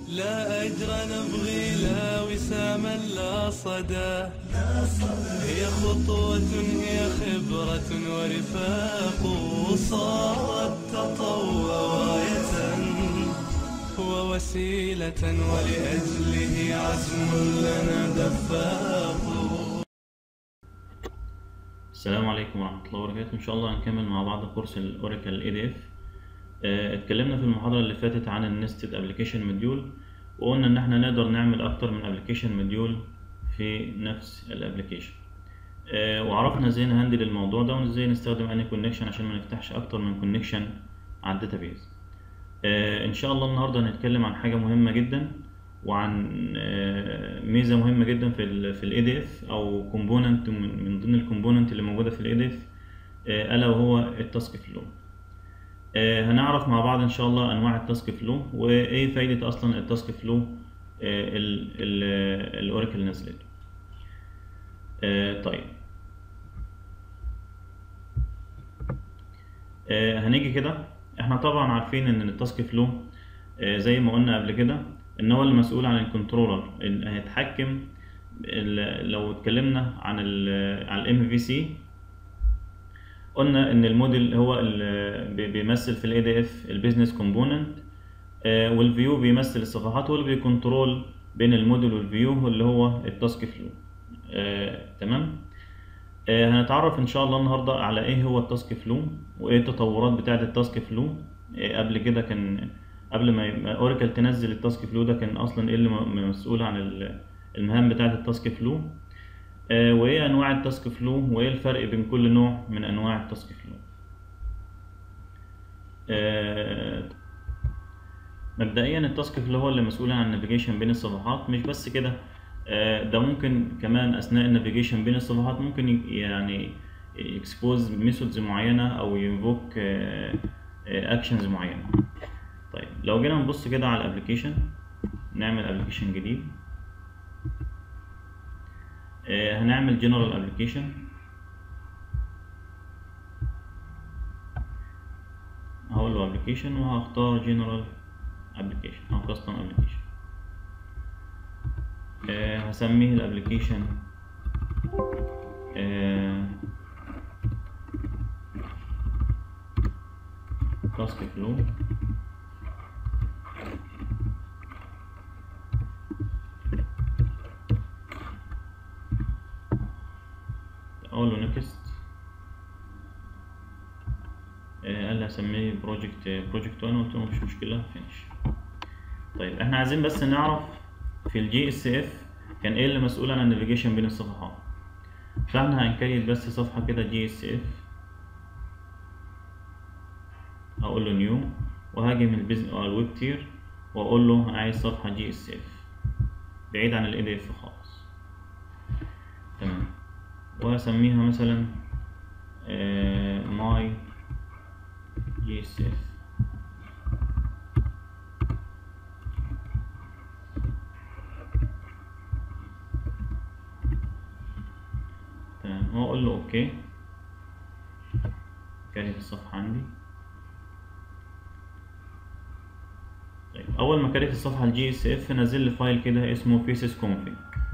لا أجر نبغي لا وساما لا صدى هي خطوة هي خبرة ورفاق صارت تطوع راية ووسيلة ولأجله عزم لنا دفاق السلام عليكم ورحمة الله وبركاته إن شاء الله هنكمل مع بعض كورس الأوراكل اي دي اف اتكلمنا في المحاضرة اللي فاتت عن النستد ابلكيشن موديول وقلنا إن احنا نقدر نعمل أكتر من ابلكيشن موديول في نفس الابلكيشن وعرفنا ازاي نهندل الموضوع ده وازاي نستخدم اني كونكشن عشان ما نفتحش أكتر من كونكشن على الداتابيز ان شاء الله النهارده هنتكلم عن حاجة مهمة جدا وعن ميزة مهمة جدا في ال في الاي دي اف او كومبوننت من ضمن الكومبوننت اللي موجودة في الاي دي اف الا وهو التاسك فلو هنعرف مع بعض ان شاء الله انواع التاسك فلو وايه فايدة اصلا التاسك فلو الاوراكل نزلته طيب هنيجي كده احنا طبعا عارفين ان التاسك فلو زي ما قلنا قبل كده ان هو المسؤول عن الكنترولر اللي هيتحكم لو اتكلمنا عن ال عن الام في سي قلنا ان الموديل هو اللي بيمثل في الاي دي اف البيزنس كومبوننت والفيو بيمثل الصفحات واللي بيكنترول بين الموديل والفيو اللي هو التاسك فلو تمام آه هنتعرف ان شاء الله النهارده على ايه هو التاسك فلو وايه التطورات بتاعه التاسك فلو آه قبل كده كان قبل ما اوراكل تنزل التاسك فلو ده كان اصلا ايه اللي مسؤول عن المهام بتاعه التاسك فلو آه وايه انواع التاسك فلو وايه الفرق بين كل نوع من انواع التاسك فلو مبدئيا التاسك فلو هو اللي مسؤول عن النافيجيشن بين الصفحات مش بس كده ده ممكن كمان اثناء النافيجيشن بين الصفحات ممكن يعني اكسبوز ميثودز معينه او ينفوك اكشنز معينه طيب لو جينا نبص كده على الابلكيشن نعمل ابلكيشن جديد هنعمل جنرال ابلكيشن هقول له ابلكيشن وهختار جنرال ابلكيشن او كاستم ابلكيشن آه هسميه الابلكيشن تاسك فلو اقول له نكست قال لي هسميه بروجكت بروجكت 1 قلت له مش مشكله فينش طيب احنا عايزين بس نعرف في الجي اس اف كان ايه اللي مسؤول عن النافيجيشن بين الصفحات فاحنا هنكريت بس صفحة كده جي اس اف اقول له نيو وهاجي من البيزنس او الويب تير واقول له عايز صفحة جي اس اف بعيد عن الاي دي اف خالص تمام وهسميها مثلا ماي جي اس اف واقول له اوكي كاري الصفحة عندي طيب اول ما كريت الصفحة الجي اس اف نزل لي فايل كده اسمه faces config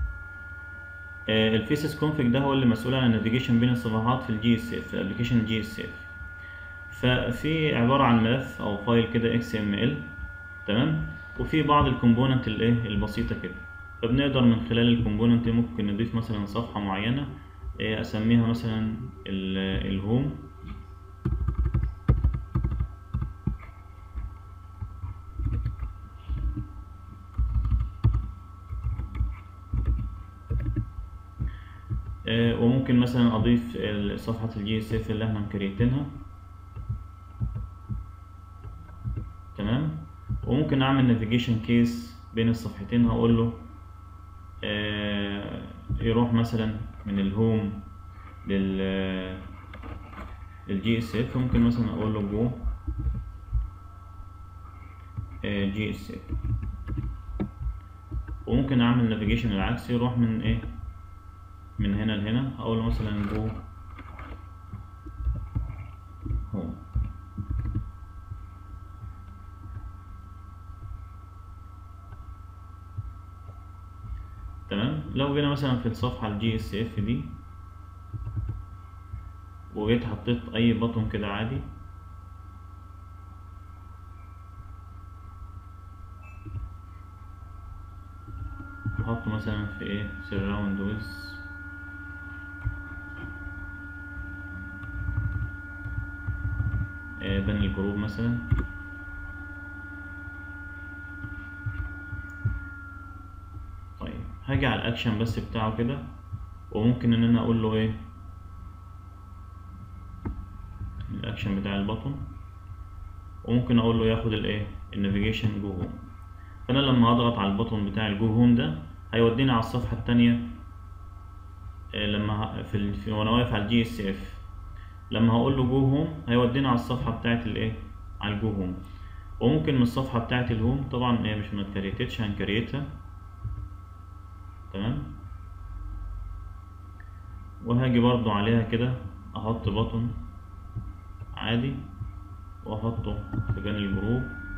آه الفيسز config ده هو اللي مسؤول عن النافيجيشن بين الصفحات في الجي اس اف الابلكيشن الجي اس اف ففي عبارة عن ملف او فايل كده اكس ام ال تمام وفي بعض الكومبوننت الايه البسيطة كده فبنقدر من خلال الكومبوننت ممكن نضيف مثلا صفحة معينة اسميها مثلا الهوم وممكن مثلا اضيف صفحة الجي اس اف اللي احنا مكريتينها تمام وممكن اعمل نافيجيشن كيس بين الصفحتين هقول له يروح مثلا من الهوم لل للجي اس اف ممكن مثلا اقول له جو جي اس اف وممكن اعمل نافيجيشن العكسي يروح من ايه من هنا لهنا اقول له مثلا جو هوم لو جينا مثلا في الصفحة الجي اس اف دي وجيت حطيت اي بطن كده عادي احط مثلا في ايه surround with آه، بني الجروب مثلا طيب هاجي على الاكشن بس بتاعه كده وممكن ان انا اقول له ايه الاكشن بتاع البطن وممكن اقول له ياخد الايه النافيجيشن جو هوم فانا لما اضغط على البطن بتاع الجو هوم ده هيوديني على الصفحه التانية آه، لما ه- في, ال... في وانا واقف على الجي اس اف لما هقول له جو هوم هيوديني على الصفحه بتاعت الايه على الجو هوم وممكن من الصفحه بتاعت الهوم طبعا هي مش متكريتتش هنكريتها تمام وهاجي برضو عليها كده احط بطن عادي واحطه في جانب الجروب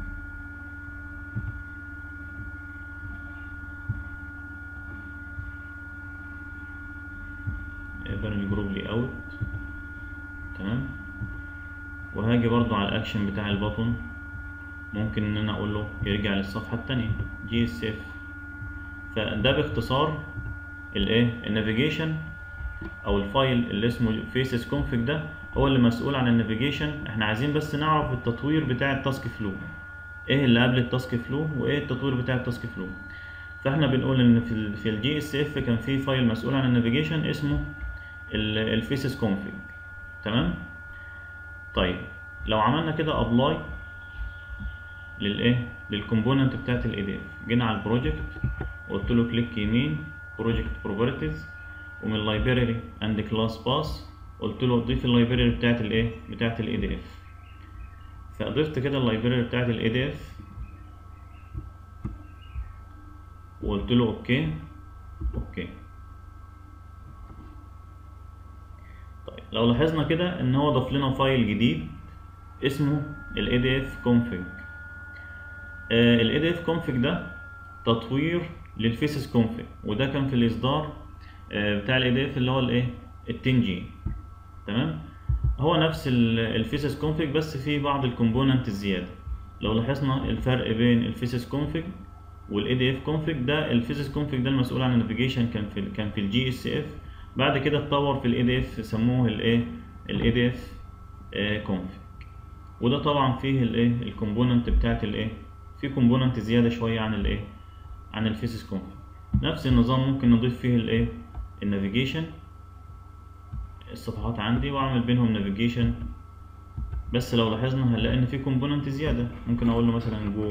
يبقى الجروب لي اوت تمام وهاجي برضو على الاكشن بتاع البطن ممكن ان انا اقول له يرجع للصفحة التانية جي اس اف فده باختصار الايه النافيجيشن او الفايل اللي اسمه فيسز config ده هو اللي مسؤول عن النافيجيشن احنا عايزين بس نعرف التطوير بتاع التاسك فلو ايه اللي قبل التاسك فلو وايه التطوير بتاع التاسك فلو فاحنا بنقول ان في ال في الجي اس اف كان في فايل مسؤول عن النافيجيشن اسمه الفيسز config تمام طيب لو عملنا كده ابلاي للايه للكومبوننت بتاعت الاي دي اف جينا على البروجكت وقلت له كليك يمين بروجكت بروبرتيز ومن لايبراري اند كلاس باس قلت له ضيف اللايبراري بتاعت الايه بتاعت الاي دي اف فضفت كده اللايبراري بتاعت الاي دي اف وقلت له اوكي اوكي طيب لو لاحظنا كده ان هو ضاف لنا فايل جديد اسمه ال ADF config آه ال ADF config ده تطوير للفيسز config وده كان في الاصدار آه بتاع ال ADF اللي هو الايه ال 10 جي تمام هو نفس الفيسز config بس فيه بعض الكومبوننت الزياده لو لاحظنا الفرق بين الفيسز config والاي دي اف config ده الفيسز config ده المسؤول عن النافيجيشن كان في كان في الجي اس اف بعد كده اتطور في الاي دي اف سموه الايه الاي دي اف config وده طبعا فيه الايه الكومبوننت بتاعت الايه في كومبوننت زياده شويه عن الايه عن الفيسز config نفس النظام ممكن نضيف فيه الايه النافيجيشن الصفحات عندي واعمل بينهم نافيجيشن بس لو لاحظنا هنلاقي ان في كومبوننت زياده ممكن اقول له مثلا جو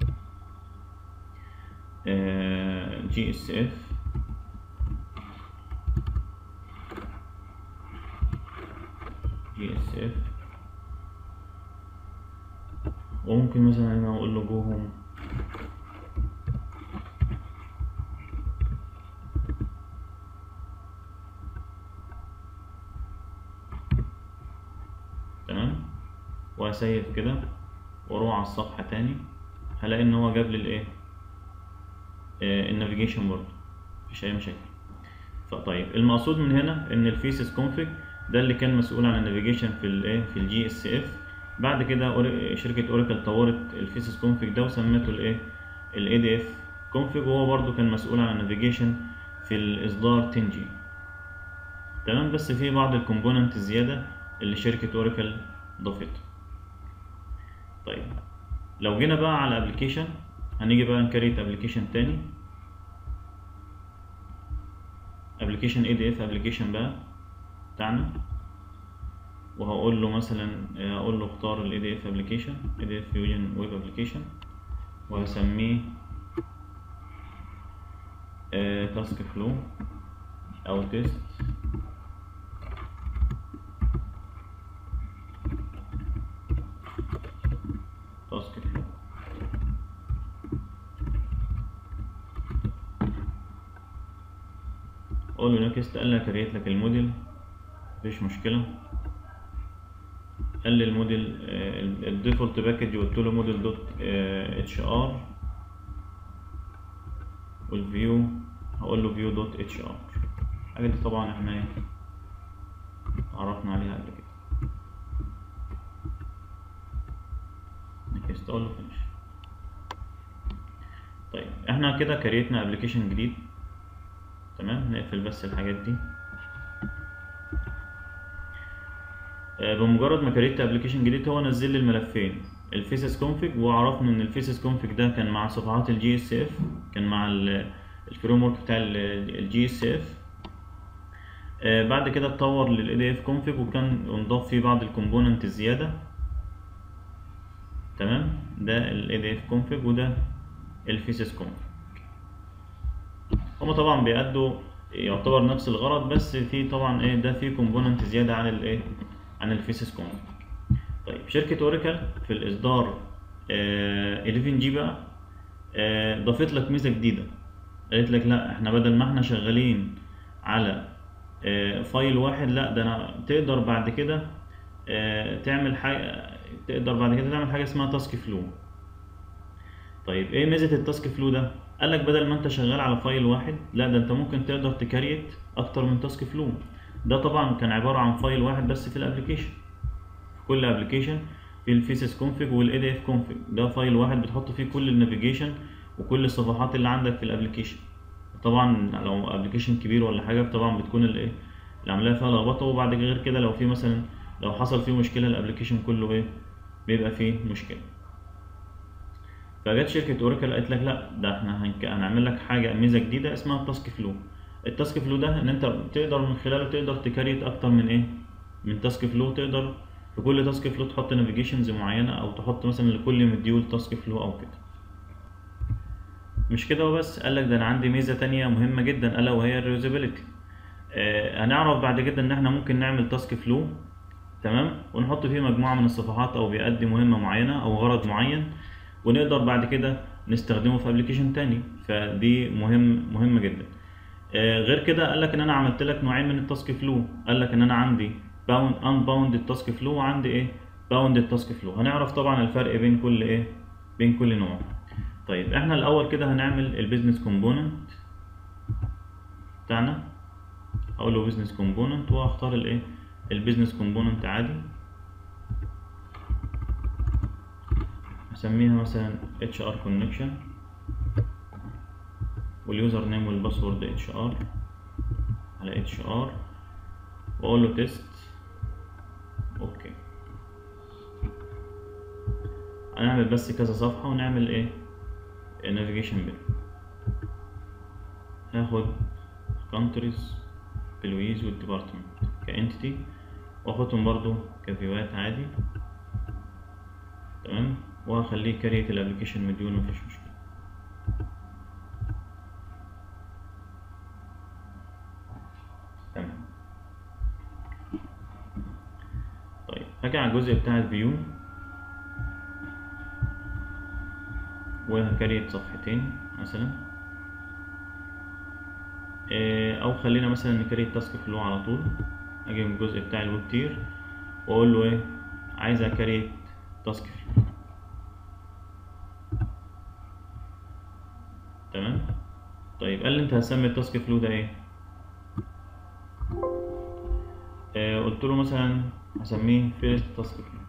جي اس اف جي اس اف وممكن مثلا انا اقول له جو هوم تمام وهسيف كده واروح على الصفحة تاني هلاقي ان هو جاب لي الايه آه النافيجيشن برضه مفيش اي مشاكل فطيب المقصود من هنا ان الفيسز config ده اللي كان مسؤول عن النافيجيشن في الايه في الجي اس اف بعد كده أور- شركة اوراكل طورت الفيسز config ده وسمته الايه الاي دي اف config وهو برضه كان مسؤول عن النافيجيشن في الاصدار 10 جي تمام بس في بعض الكومبوننت الزيادة اللي شركة اوراكل ضافته طيب لو جينا بقى على ابلكيشن هنيجي بقى نكريت ابلكيشن تاني ابلكيشن اي دي اف ابلكيشن بقى بتاعنا وهقول له مثلا هقول له اختار الاي دي اف ابلكيشن اي دي اف فيوجن ويب ابلكيشن وهسميه تاسك فلو او تيست تاسك فلو اقول له نكست قال لك كريت لك الموديل مفيش مشكله قال لي الموديل الديفولت باكج قلت له موديل دوت اتش ار والفيو هقول له view dot hr الحاجة دي طبعا احنا ايه عرفنا عليها قبل كده نكست اقول له finish طيب احنا كده كريتنا ابلكيشن جديد تمام نقفل بس الحاجات دي آه، بمجرد ما كريت ابلكيشن جديد هو نزل لي الملفين الفيسز كونفج وعرفنا ان الفيسز كونفج ده كان مع صفحات الجي اس اف كان مع الفريم ورك بتاع الجي اس اف بعد كده اتطور للاي دي اف كونفج وكان انضاف فيه بعض الكومبوننت الزياده تمام ده الاي دي اف كونفج وده الفيسز كونفج هما طبعا بيأدوا يعتبر نفس الغرض بس في طبعا ايه ده في كومبوننت زياده عن الايه عن الفيسز كونفج طيب شركه اوريكل في الاصدار آه 11 جي بقى آه ضافت لك ميزه جديده قالت لك لا احنا بدل ما احنا شغالين على آه فايل واحد لا ده انا تقدر بعد كده آه تعمل حاجه تقدر بعد كده تعمل حاجه اسمها تاسك فلو طيب ايه ميزه التاسك فلو ده قال لك بدل ما انت شغال على فايل واحد لا ده انت ممكن تقدر تكريت اكتر من تاسك فلو ده طبعا كان عباره عن فايل واحد بس في الابلكيشن كل ابلكيشن في الفيسز كونفج والاي دي اف كونفج ده فايل واحد بتحط فيه كل النافيجيشن وكل الصفحات اللي عندك في الابلكيشن طبعا لو ابلكيشن كبير ولا حاجه طبعا بتكون الايه العمليه فيها لخبطه وبعد كده غير كده لو في مثلا لو حصل فيه مشكله الابلكيشن كله ايه بيبقى فيه مشكله فجت شركه اوراكل قالت لك لا ده احنا هنك... هنعمل لك حاجه ميزه جديده اسمها التاسك فلو التاسك فلو ده ان انت تقدر من خلاله تقدر تكريت اكتر من ايه من تاسك فلو تقدر في كل تاسك فلو تحط نافيجيشنز معينه او تحط مثلا لكل مديول تاسك فلو او كده مش كده وبس قال لك ده انا عندي ميزه تانية مهمه جدا الا وهي الريوزابيلتي آه هنعرف بعد كده ان احنا ممكن نعمل تاسك فلو تمام ونحط فيه مجموعه من الصفحات او بيأدي مهمه معينه او غرض معين ونقدر بعد كده نستخدمه في ابلكيشن تاني فدي مهم مهمه جدا آه غير كده قال لك ان انا عملت لك نوعين من التاسك فلو قال لك ان انا عندي باوند ان باوند التاسك فلو وعندي ايه باوند التاسك فلو هنعرف طبعا الفرق بين كل ايه بين كل نوع طيب احنا الاول كده هنعمل البيزنس كومبوننت بتاعنا هقول له بيزنس كومبوننت وهختار الايه البيزنس كومبوننت عادي هسميها مثلا HR connection واليوزر نيم والباسورد HR على HR واقول له تيست اوكي هنعمل بس كذا صفحة ونعمل ايه navigation بين هاخد countries بالويز والديبارتمنت كانتيتي واخدهم برضو كفيوات عادي تمام وهخليه كريت الابلكيشن مديول مفيش مشكلة تمام طيب هاجي على الجزء بتاع الفيو وهكريت صفحتين مثلا او خلينا مثلا نكريت تاسك فلو على طول اجي من الجزء بتاع الويب تير واقول له ايه عايز اكريت تاسك فلو تمام طيب قال لي انت هتسمي التاسك فلو ده ايه آه قلت له مثلا هسميه فيرست تاسك فلو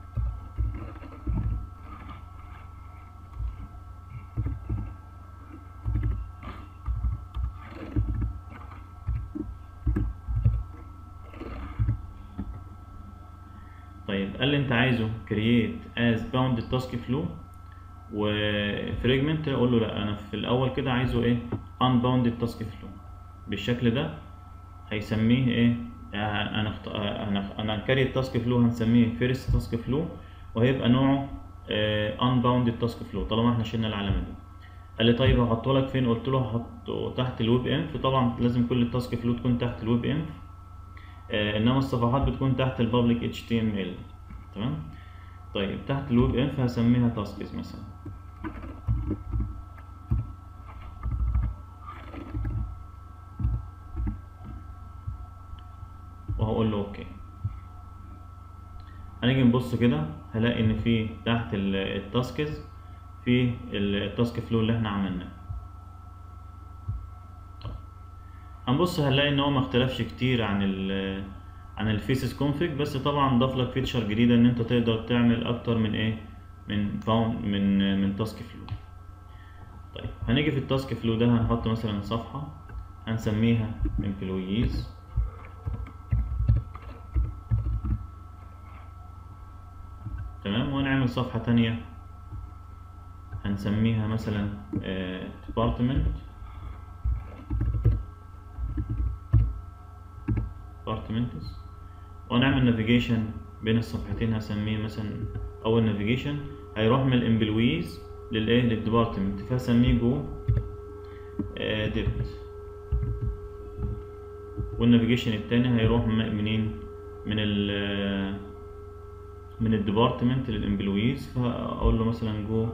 طيب قال لي انت عايزه create as bounded task flow وفريجمنت اقول له لا انا في الاول كده عايزه ايه unbounded task flow بالشكل ده هيسميه ايه انا اخت... انا انا هنكري التاسك فلو هنسميه فيرست تاسك فلو وهيبقى نوعه آه unbounded task flow طالما احنا شلنا العلامه دي قال لي طيب هحطه لك فين قلت له هحطه تحت الويب انف طبعا لازم كل التاسك فلو تكون تحت الويب انف آه انما الصفحات بتكون تحت البابليك اتش تي ام ال تمام طيب تحت الويب انف هسميها تاسكس مثلا وهقول له اوكي هنيجي نبص كده هلاقي ان في تحت التاسكز في التاسك فلو اللي احنا عملناه طيب هنبص هنلاقي ان هو ما اختلفش كتير عن ال عن الفيسز كونفيج بس طبعا ضاف لك فيتشر جديده ان انت تقدر تعمل اكتر من ايه من فاوند من من تاسك فلو طيب هنيجي في التاسك فلو ده هنحط مثلا صفحه هنسميها employees تمام وهنعمل صفحه تانية هنسميها مثلا آه، department departments ونعمل نافيجيشن بين الصفحتين هسميه مثلا اول نافيجيشن هيروح من الامبلويز للايه للديبارتمنت فهسميه جو ديبت والنافيجيشن التاني هيروح م- منين من ال من الديبارتمنت للامبلويز فاقول له مثلا جو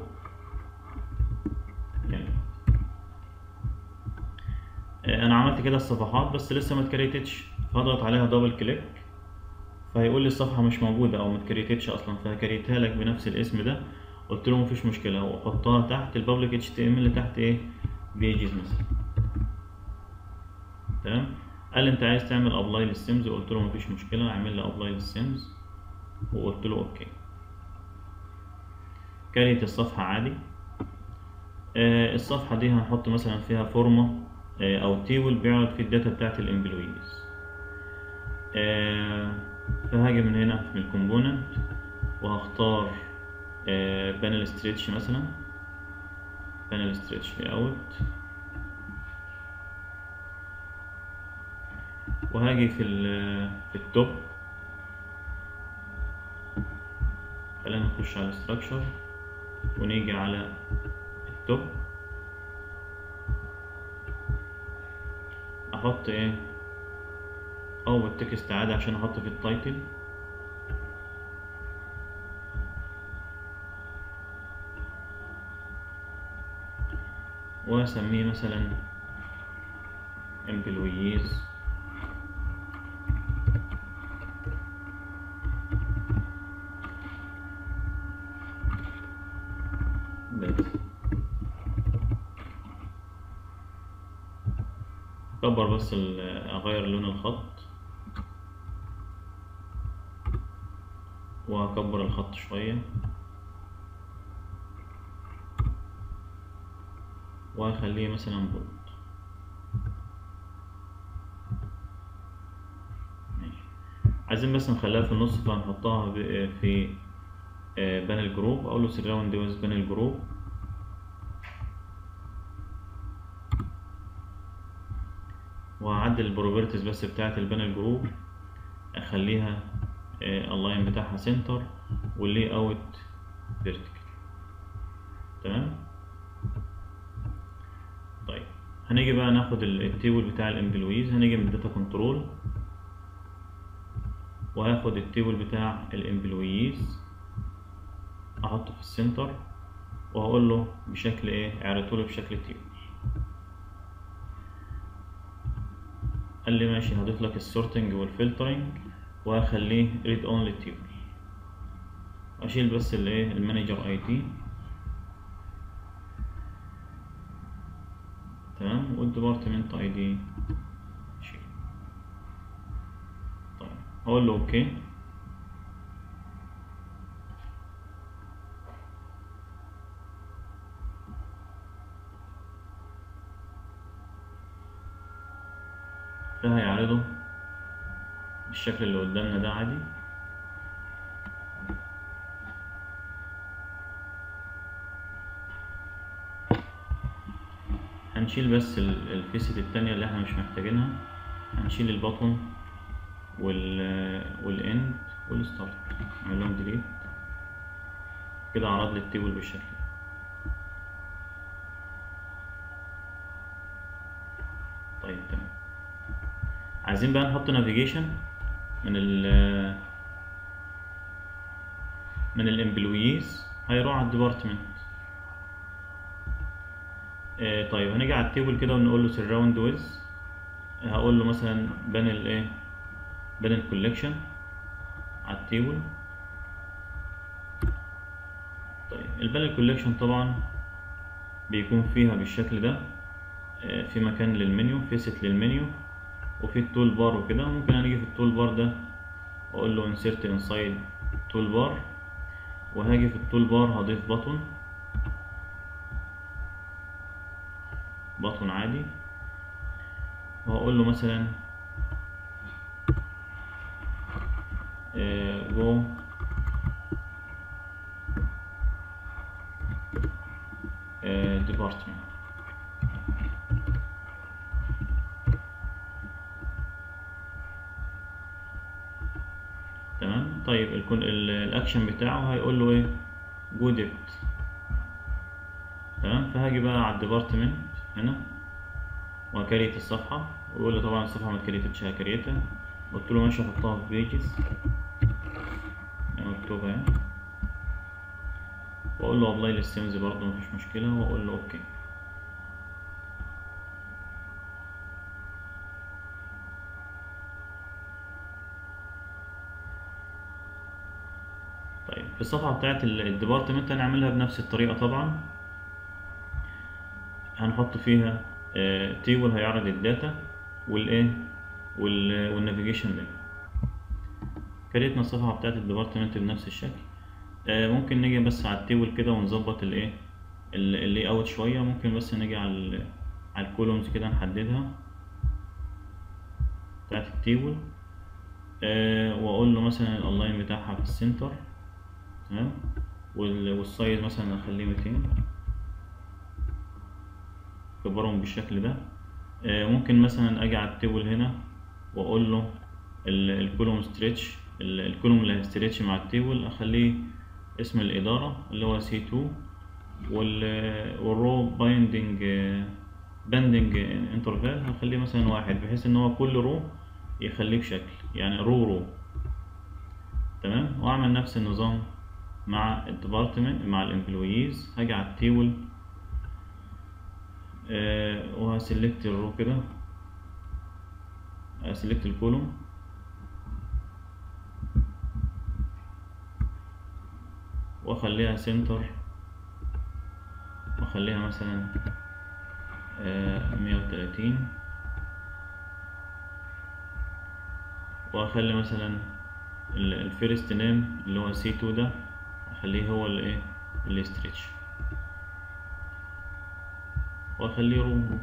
يعني آه، انا عملت كده الصفحات بس لسه ما اتكريتتش فاضغط عليها دبل كليك فهيقول لي الصفحة مش موجودة أو متكريتتش أصلا فهكريتها لك بنفس الاسم ده قلت له مفيش مشكلة وأحطها تحت البابليك اتش تي ام اللي تحت إيه بيجز مثلا تمام قال لي أنت عايز تعمل أبلاي للسيمز قلت له مفيش مشكلة أعمل لي أبلاي للسيمز وقلت له أوكي كريت الصفحة عادي آه الصفحة دي هنحط مثلا فيها فورمة آه أو تيبل بيعرض فيه الداتا بتاعت الامبلويز آه فهاجي من هنا في الكومبوننت وهختار بانل ستريتش مثلا بانل ستريتش اوت وهاجي في ال في التوب خلينا نخش على structure ونيجي على التوب احط ايه او التكست عادي عشان احط في التايتل واسميه مثلا employees بس كبر بس ال- اغير لون الخط واكبر الخط شوية واخليه مثلا بولد ماشي عايزين بس نخليها في النص فهنحطها ب- في بانل جروب اقول له سراوند ويز بانل جروب وهعدل البروبرتيز بس بتاعت البانل جروب اخليها اللاين بتاعها سنتر واللي اوت فيرتيكال تمام طيب هنيجي بقى ناخد ال- التيبل بتاع الامبلويز هنيجي من داتا كنترول وهاخد التيبل بتاع الامبلويز احطه في السنتر وهقول له بشكل ايه اعرضه له بشكل تيبل قال لي ماشي هضيف لك السورتنج والفلترنج وهخليه ريد اونلي تيبل اشيل بس الايه المانجر اي دي تمام والديبارتمنت اي دي شيل طيب هقول له اوكي ده هيعرضه بالشكل اللي قدامنا ده عادي هنشيل بس ال- الفيسيت التانية اللي احنا مش محتاجينها هنشيل البطن وال والاند والستارت نعمل لهم ديليت كده عرض لي التيبل بالشكل ده طيب تمام عايزين بقى نحط نافيجيشن من ال من الامبلويز هيروح على الديبارتمنت آه طيب هنيجي على التيبل كده ونقول له سراوند ويز هقول له مثلا بانل ايه بانل كولكشن على التيبل طيب البانل كولكشن طبعا بيكون فيها بالشكل ده آه، في مكان للمنيو فيست للمنيو وفي التول بار وكده ممكن أنا اجي في التول بار ده واقول له insert inside tool bar وهاجي في التول بار هضيف بطن بطن عادي وهقول له مثلا آه، go آه، department تمام طيب الكون ال- الاكشن بتاعه هيقول له ايه جو ديبت تمام فهاجي بقى على الديبارتمنت هنا وكريت الصفحة ويقول لي طبعا الصفحة ما اتكريتش هكريتها قلت له ماشي احطها في بيجز مكتوبة يعني واقول له ابلاي للسيمز برضه مفيش مشكلة واقول له اوكي طيب في الصفحة بتاعت ال- الديبارتمنت هنعملها بنفس الطريقة طبعا هنحط فيها تيبل هيعرض الداتا والايه وال- والنافيجيشن لينك كريتنا الصفحة بتاعت الديبارتمنت بنفس الشكل آه، ممكن نيجي بس على التيبل كده ونظبط الايه اللي اوت شوية ممكن بس نيجي على ال- على الكولومز كده نحددها بتاعت التيبل آه، واقول له مثلا الاونلاين بتاعها في السنتر تمام وال- والسايز مثلا اخليه 200 كبرهم بالشكل ده آه، ممكن مثلا اجي على التيبل هنا واقول له الكولوم ستريتش الكولوم اللي هيستريتش مع التيبل اخليه اسم الاداره اللي هو سي 2 والرو بايندنج باندنج انترفال هخليه مثلا واحد بحيث ان هو كل رو يخليه بشكل يعني رو رو تمام واعمل نفس النظام مع الديبارتمنت مع الامبلويز هاجي على التيبل آه وهسلكت الرو كده هسلكت الكولوم واخليها سنتر واخليها مثلا مية وتلاتين واخلي مثلا الفيرست نيم اللي هو سي 2 ده اخليه هو اللي ايه اللي ستريتش واخليه روم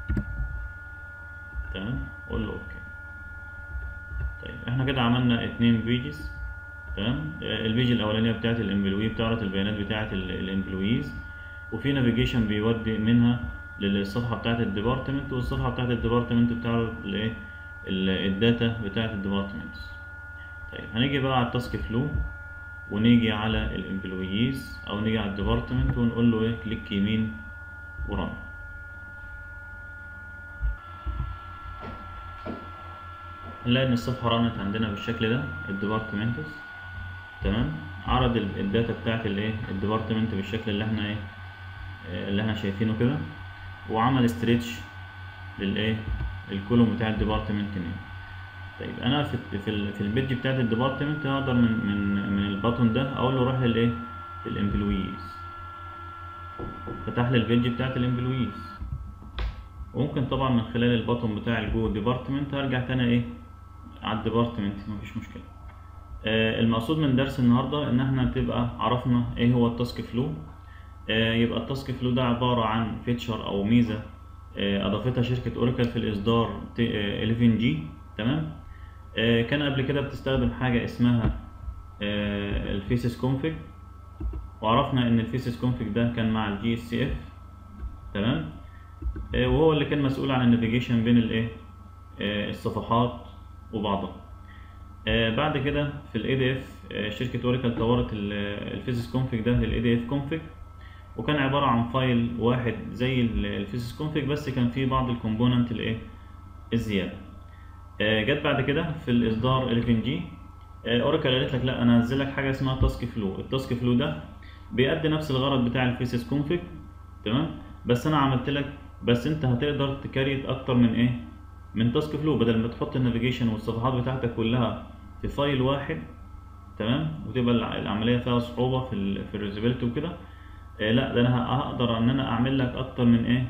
تمام اقول له اوكي طيب احنا كده عملنا اتنين بيجز تمام آه، البيج الاولانيه بتاعت الامبلوي بتعرض البيانات بتاعت الامبلويز وفي نافيجيشن بيودي منها للصفحه بتاعت الديبارتمنت والصفحه بتاعت الديبارتمنت بتعرض الايه ال- الداتا بتاعت الديبارتمنت طيب هنيجي بقى على التاسك فلو ونيجي على الامبلويز او نيجي على الديبارتمنت ونقول له ايه كليك يمين ورن نلاقي ان الصفحه رنت عندنا بالشكل ده الديبارتمنتس تمام عرض ال- الداتا بتاعت الايه الديبارتمنت بالشكل اللي احنا ايه آه، اللي احنا شايفينه كده وعمل ستريتش للايه الكولوم بتاع الديبارتمنت نيم طيب انا في في, ال- في البيج بتاعت الديبارتمنت هقدر من من من الباتون ده اقول له روح للايه للامبلويز فتح لي البيج بتاعت الامبلويز وممكن طبعا من خلال الباتون بتاع الجو ديبارتمنت هرجع تاني ايه على الديبارتمنت مفيش مشكله آه، المقصود من درس النهارده ان احنا تبقى عرفنا ايه هو التاسك فلو آه، يبقى التاسك فلو ده عباره عن فيتشر او ميزه آه، اضافتها شركه اوراكل في الاصدار 11 جي تمام آه، كان قبل كده بتستخدم حاجه اسمها الفيسس كونفيج وعرفنا ان الفيسس كونفيج ده كان مع الجي اس سي اف تمام آه، وهو اللي كان مسؤول عن النافيجيشن بين الايه آه، الصفحات وبعضها آه، بعد كده في الاي دي اف شركه اوراكل طورت الفيسس كونفيج ده للاي دي اف كونفيج وكان عباره عن فايل واحد زي الفيسس كونفيج بس كان فيه بعض الكومبوننت الايه الزياده آه، جت بعد كده في الاصدار 11 جي اوراكل قالت لك لا انا هنزل لك حاجه اسمها تاسك فلو التاسك فلو ده بيأدي نفس الغرض بتاع الفيسس كونفيج تمام بس انا عملت لك بس انت هتقدر تكريت اكتر من ايه من تاسك فلو بدل ما تحط النافيجيشن والصفحات بتاعتك كلها في فايل واحد تمام وتبقى الع- العمليه فيها صعوبه في ال في الريزابيلتي وكده آه لا ده انا ه- هقدر ان انا اعمل لك اكتر من ايه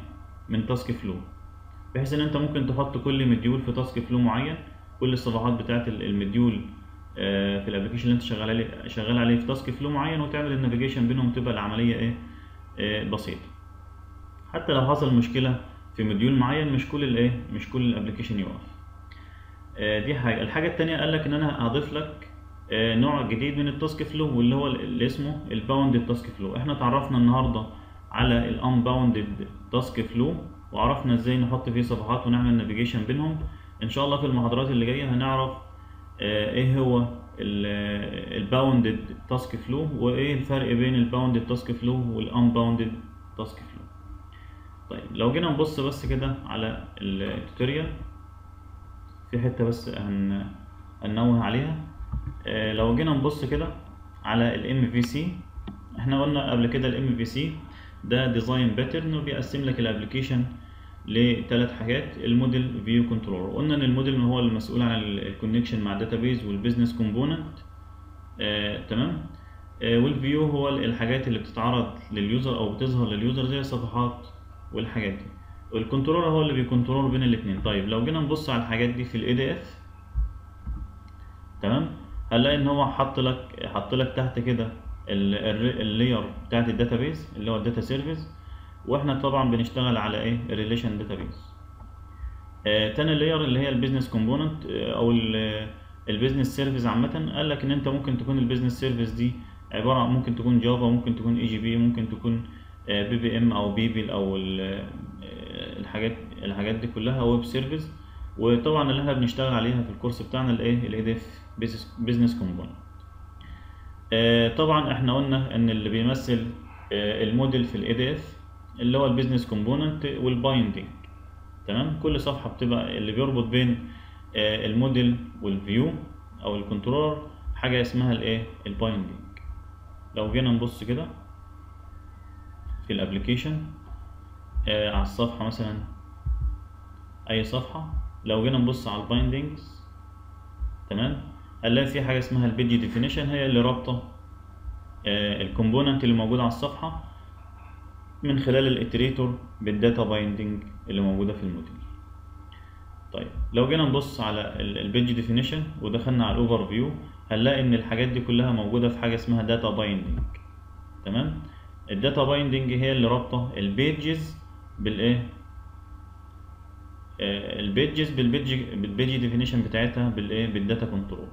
من تاسك فلو بحيث ان انت ممكن تحط كل مديول في تاسك فلو معين كل الصفحات بتاعت ال- المديول آه، في الابلكيشن اللي انت شغال عليه شغال عليه في تاسك فلو معين وتعمل النافيجيشن بينهم تبقى العمليه ايه آه، بسيطه حتى لو حصل مشكله في مديول معين مش كل الايه مش كل الابلكيشن يقف آه، دي حاجه الحاجه التانية قال لك ان انا هضيف لك آه، نوع جديد من التاسك فلو واللي هو اللي اسمه الباوندد تاسك فلو احنا اتعرفنا النهارده على الانباوندد تاسك فلو وعرفنا ازاي نحط فيه صفحات ونعمل نافيجيشن بينهم ان شاء الله في المحاضرات اللي جايه هنعرف آه، ايه هو الباوندد تاسك فلو وايه الفرق بين الباوندد تاسك فلو والانباوندد تاسك فلو طيب لو جينا نبص بس كده على التوتوريال في حته بس هن هننوه عليها آه، لو جينا نبص كده على الام في سي احنا قلنا قبل كده الام في سي ده ديزاين باترن وبيقسم لك الابلكيشن لثلاث حاجات الموديل فيو كنترولر قلنا ان الموديل هو المسؤول عن الكونكشن مع الداتابيز والبيزنس كومبوننت آه، تمام آه، والفيو هو الحاجات اللي بتتعرض لليوزر او بتظهر لليوزر زي الصفحات والحاجات دي والكنترولر هو اللي بيكنترول بين الاثنين طيب لو جينا نبص على الحاجات دي في الاي دي اف تمام هنلاقي ان هو حط لك حط لك تحت كده اللاير بتاعت الداتابيز اللي هو الداتا سيرفيس واحنا طبعا بنشتغل على ايه الريليشن داتابيز آه تاني لاير اللي هي البيزنس كومبوننت او البيزنس سيرفيس عامه قال لك ان انت ممكن تكون البيزنس سيرفيس دي عباره عن ممكن تكون جافا ممكن تكون اي جي بي ممكن تكون بي بي ام او بيبل او ال- آه، الحاجات الحاجات دي كلها ويب سيرفيس وطبعا اللي احنا بنشتغل عليها في الكورس بتاعنا الايه الاي دي اف بيزنس كومبوننت طبعا احنا قلنا ان اللي بيمثل آه، الموديل في الاي دي اف اللي هو البيزنس كومبوننت والبايندنج تمام كل صفحه بتبقى اللي بيربط بين آه، الموديل والفيو او الكنترولر حاجه اسمها الايه البايندنج لو جينا نبص كده في الابلكيشن آه، على الصفحه مثلا اي صفحه لو جينا نبص على البايندنجز تمام هنلاقي في حاجه اسمها البيج ديفينيشن هي اللي رابطه الكومبوننت اللي موجود على الصفحه من خلال الاتريتور بالداتا بايندنج اللي موجوده في الموديل طيب لو جينا نبص على البيج ديفينيشن ودخلنا على الاوفر فيو هنلاقي ان الحاجات دي كلها موجوده في حاجه اسمها داتا بايندنج تمام الداتا بايندنج هي اللي رابطه البيجز بالايه آه، البيجز بالبيج بالبيج ديفينيشن بتاعتها بالايه بالداتا كنترول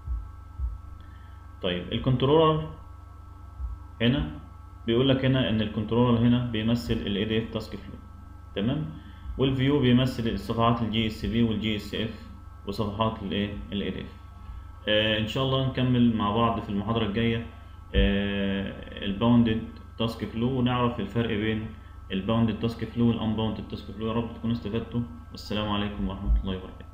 طيب الكنترولر هنا بيقول لك هنا ان الكنترولر هنا بيمثل الاي دي اف تاسك فلو تمام والفيو بيمثل الصفحات الجي اس في والجي اس اف وصفحات الايه الاي دي اف آه ان شاء الله نكمل مع بعض في المحاضره الجايه آه الباوندد تاسك فلو ونعرف الفرق بين الباوندد تاسك فلو والانباوندد تاسك فلو يا رب تكونوا استفدتوا والسلام عليكم ورحمه الله وبركاته